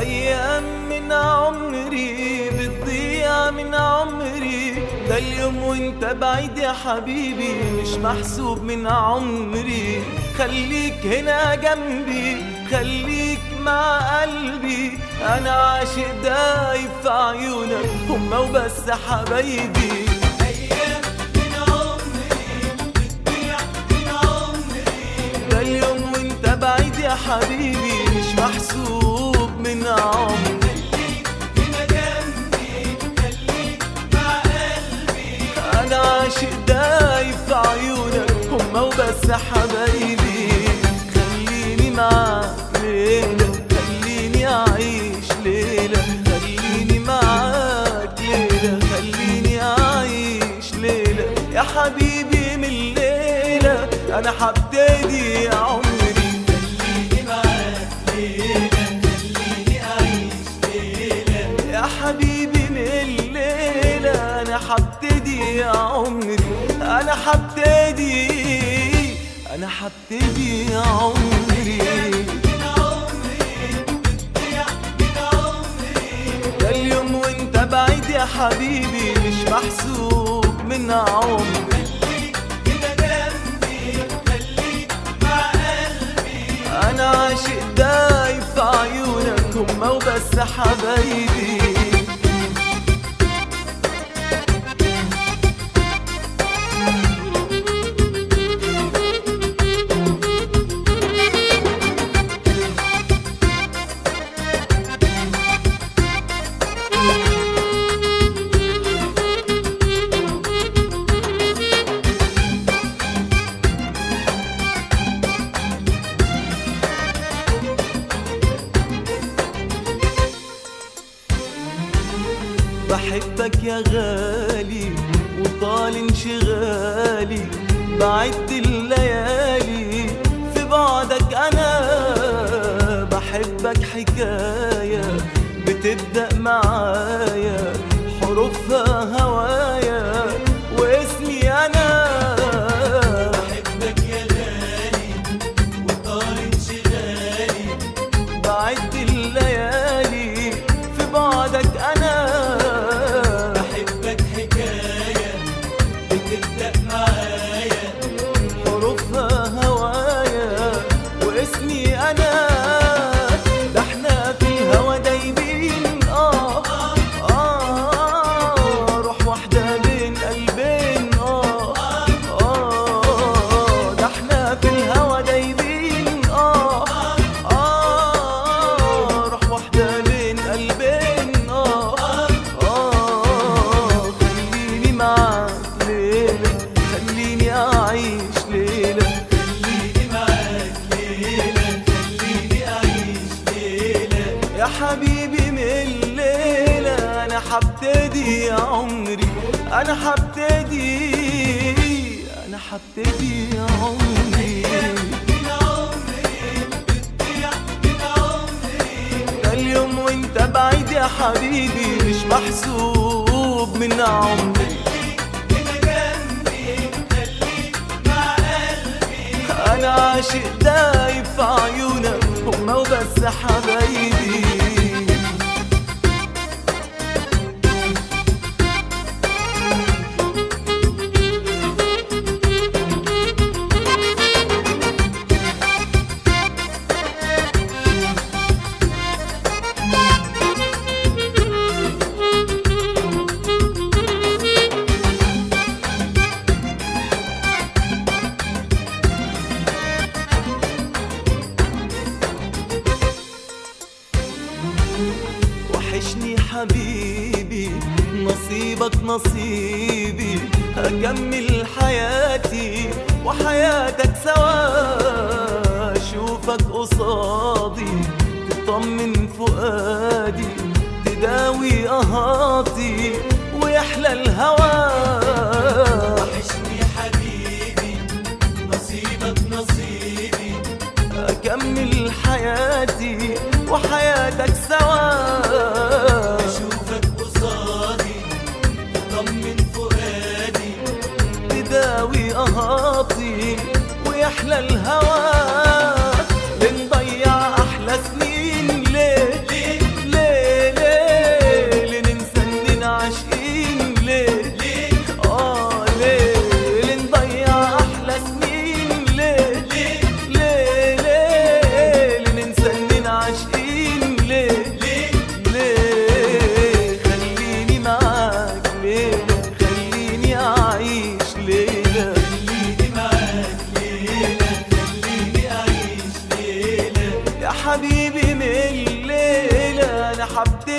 أيام من عمري بتضيع من عمري ده اليوم وانت بعيد يا حبيبي مش محسوب من عمري خليك هنا جنبي خليك مع قلبي أنا عاشق دايب في عيونك هما وبس حبايبي أيام من عمري بتضيع من عمري ده اليوم وانت بعيد يا حبيبي مش محسوب من عمري خليك هنا جنبي خليك مع قلبي انا عاشق دايب في عيونك هما وبس حبايبي خليني معاك ليلة خليني اعيش ليلة خليني معاك ليلة خليني اعيش ليلة يا حبيبي من الليلة انا حبتدي عمري خليني معاك ليلة خليني أعيش ليلة يا حبيبي من الليلة أنا حبتدي يا عمري أنا حبتدي أنا حبتدي يا عمري من عمري بتضيع من عمري ده اليوم وانت بعيد يا حبيبي مش محسوب من عمري خليك هنا جنبي خليك مع قلبي أنا عاشق دايب في عيونك هما وبس حبايبي بحبك يا غالي وطال انشغالي بعد الليالي في بعدك انا بحبك حكاية بتبدأ معايا حروفها هوايا واسمي انا بحبك يا غالي وطال انشغالي بعد الليالي في بعدك انا بحبك حكاية بتبدأ معايا حروفها هوايا واسمي انا ده احنا في الهوا دايبين اه اه روح واحدة بين قلبين اه اه ده احنا في الهوا دايبين اه اه روح واحدة بين قلبين اه اه خليني معاك ليلة خليني أعيش ليلة خليني معاك ليلة خليني أعيش ليلة يا حبيبي من الليلة أنا حبتدي يا عمري أنا حبتدي أنا حبتدي يا عمري من عمري بتضيع من عمري ده اليوم وانت بعيد يا حبيبي مش محسوب من عمري هنا جنبي خليك مع قلبي انا عاشق دايب في عيونك هما وبس حبايبي وحشني حبيبي نصيبك نصيبي هكمل حياتي وحياتك سوا اشوفك قصادي تطمن فؤادي تداوي قهاتي ويحلى الهوى وحشني حبيبي نصيبك نصيبي أكمل حياتي وحياتك سوا أشوفك قصادي تطمن فؤادي تداوي قهاتي ويحلى الهوى بنضيع أحلى سنين ليه ليه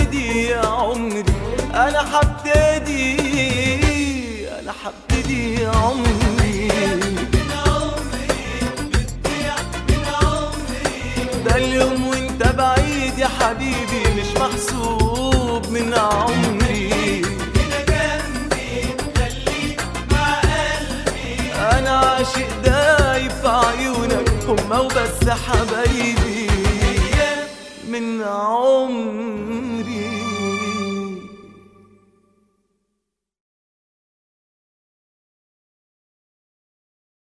حبتدي عمري انا حبتدي انا حبتدي عمري من عمري بتضيع من عمري ده اليوم وانت بعيد يا حبيبي مش محسوب من عمري هنا جنبي خليك مع قلبي انا عاشق دايب في عيونك هما وبس حبايبي ايام من عمري